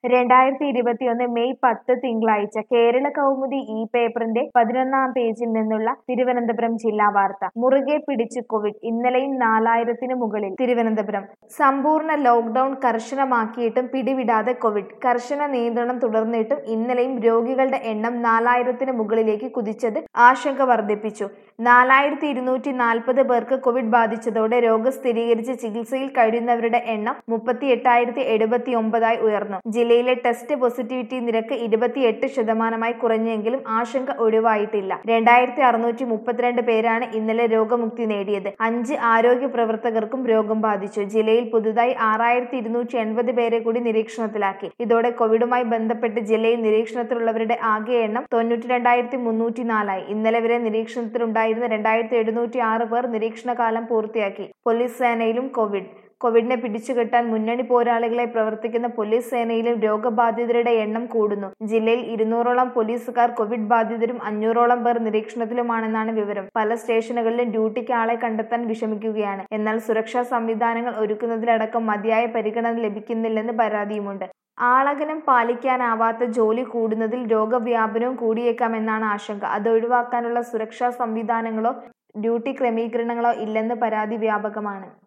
രണ്ടായിരത്തി ഇരുപത്തിയൊന്ന് മെയ് പത്ത് തിങ്കളാഴ്ച കേരള കൗമുദി ഈ പേപ്പറിന്റെ പതിനൊന്നാം പേജിൽ നിന്നുള്ള തിരുവനന്തപുരം ജില്ലാ വാർത്ത മുറുകെ പിടിച്ച് കോവിഡ് ഇന്നലെയും നാലായിരത്തിന് മുകളിൽ തിരുവനന്തപുരം സമ്പൂർണ്ണ ലോക്ഡൌൺ കർശനമാക്കിയിട്ടും പിടിവിടാതെ കോവിഡ് കർശന നിയന്ത്രണം തുടർന്നിട്ടും ഇന്നലെയും രോഗികളുടെ എണ്ണം നാലായിരത്തിന് മുകളിലേക്ക് കുതിച്ചത് ആശങ്ക വർദ്ധിപ്പിച്ചു നാലായിരത്തി ഇരുന്നൂറ്റി നാൽപ്പത് പേർക്ക് കോവിഡ് ബാധിച്ചതോടെ രോഗം സ്ഥിരീകരിച്ച് ചികിത്സയിൽ കഴിയുന്നവരുടെ എണ്ണം മുപ്പത്തി എട്ടായിരത്തി എഴുപത്തി ഒമ്പതായി ഉയർന്നു ജില്ലയിലെ ടെസ്റ്റ് പോസിറ്റിവിറ്റി നിരക്ക് ഇരുപത്തിയെട്ട് ശതമാനമായി കുറഞ്ഞെങ്കിലും ആശങ്ക ഒഴിവായിട്ടില്ല രണ്ടായിരത്തി അറുന്നൂറ്റി മുപ്പത്തിരണ്ട് പേരാണ് ഇന്നലെ രോഗമുക്തി നേടിയത് അഞ്ച് ആരോഗ്യ പ്രവർത്തകർക്കും രോഗം ബാധിച്ചു ജില്ലയിൽ പുതുതായി ആറായിരത്തി ഇരുന്നൂറ്റി എൺപത് പേരെ കൂടി നിരീക്ഷണത്തിലാക്കി ഇതോടെ കോവിഡുമായി ബന്ധപ്പെട്ട് ജില്ലയിൽ നിരീക്ഷണത്തിലുള്ളവരുടെ ആകെ എണ്ണം തൊണ്ണൂറ്റി രണ്ടായിരത്തി മുന്നൂറ്റി നാലായി ഇന്നലെ വരെ നിരീക്ഷണത്തിലുണ്ടായിരുന്ന രണ്ടായിരത്തി എഴുന്നൂറ്റി ആറ് പേർ നിരീക്ഷണ കാലം പൂർത്തിയാക്കി പോലീസ് സേനയിലും കോവിഡ് കോവിഡിനെ പിടിച്ചുകെട്ടാൻ മുന്നണി പോരാളികളെ പ്രവർത്തിക്കുന്ന പോലീസ് സേനയിലും രോഗബാധിതരുടെ എണ്ണം കൂടുന്നു ജില്ലയിൽ ഇരുന്നൂറോളം പോലീസുകാർ കോവിഡ് ബാധിതരും അഞ്ഞൂറോളം പേർ നിരീക്ഷണത്തിലുമാണെന്നാണ് വിവരം പല സ്റ്റേഷനുകളിലും ഡ്യൂട്ടിക്ക് ആളെ കണ്ടെത്താൻ വിഷമിക്കുകയാണ് എന്നാൽ സുരക്ഷാ സംവിധാനങ്ങൾ ഒരുക്കുന്നതിലടക്കം മതിയായ പരിഗണന ലഭിക്കുന്നില്ലെന്ന് പരാതിയുമുണ്ട് ആളകലം പാലിക്കാനാവാത്ത ജോലി കൂടുന്നതിൽ രോഗവ്യാപനവും കൂടിയേക്കാമെന്നാണ് ആശങ്ക അത് ഒഴിവാക്കാനുള്ള സുരക്ഷാ സംവിധാനങ്ങളോ ഡ്യൂട്ടി ക്രമീകരണങ്ങളോ ഇല്ലെന്ന് പരാതി വ്യാപകമാണ്